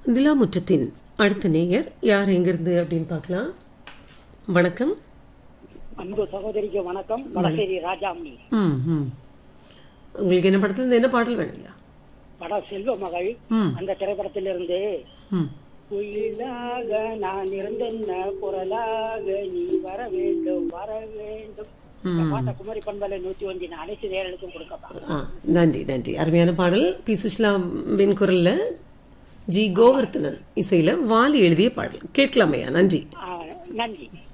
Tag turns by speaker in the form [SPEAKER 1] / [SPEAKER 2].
[SPEAKER 1] நிலாமுற்றத்தின் அடுத்த நேயர் யார் எங்கிருந்து அப்படின்னு பார்க்கலாம் வணக்கம்
[SPEAKER 2] அன்பு சகோதரிக்கு வணக்கம் வடசேரி ராஜாமணி
[SPEAKER 1] ம் ம் உங்களுக்கு என்ன படத்துல இருந்து என்ன பாடல் வேணும் இல்லையா
[SPEAKER 2] படம் செல்வ மகள்
[SPEAKER 1] ம்
[SPEAKER 2] அந்த திரைப்படத்திலிருந்து
[SPEAKER 1] ம்
[SPEAKER 2] குயிலாக நான் இருந்தென்ன குரலாக நீ வர வேண்டும் வர வேண்டும் இந்த பாட்டை குமரி பண்பலை நூத்தி ஒன்றின் அனைத்து நேர்களுக்கும் கொடுக்கப்பா
[SPEAKER 1] ஆ நன்றி நன்றி அருமையான பாடல் பி சுஷ்லாவின் குரல்ல ஜி கோவர்த்தனன் இசையில வாலி எழுதிய பாடல் கேட்கலாமையா நன்றி
[SPEAKER 2] ஆ, நன்றி